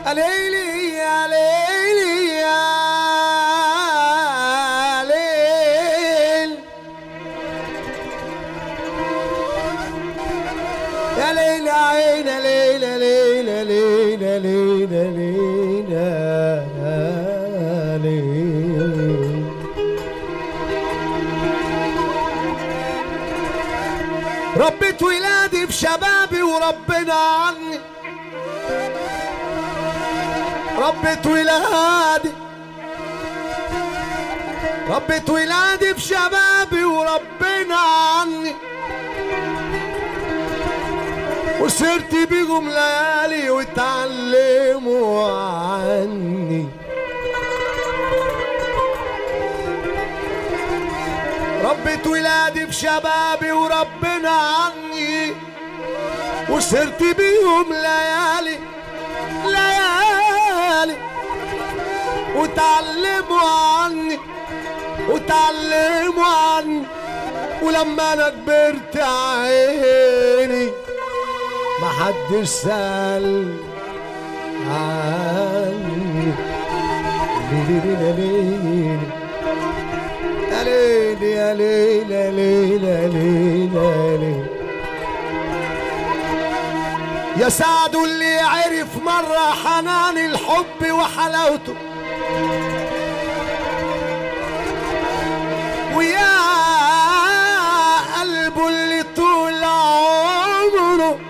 ليلي يا ليلي يا ليل يا ليلى عين ليلى ليلى ليلى ليلى ليلى ليل ربيت ولادي في شبابي وربنا عني ربيت ولادي ربيت ولادي في شبابي وربنا عني وسرت بيهم ليالي واتعلموا عني ربيت ولادي في شبابي وربنا عني وسرت بيهم ليالي ليالي وتعلموا عني وتعلموا عني ولما انا كبرت عيني ما حدش سأل عني ليلي ليلي يا ليل يا ليل يا ليل يا ليل يا ليل يا سعد اللي عرف مرة حنان الحب وحلاوته ويا قلبه اللي طول عمره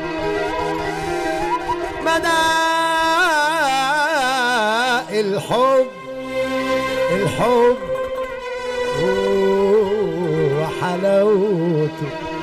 مدى الحب الحب وحلاوته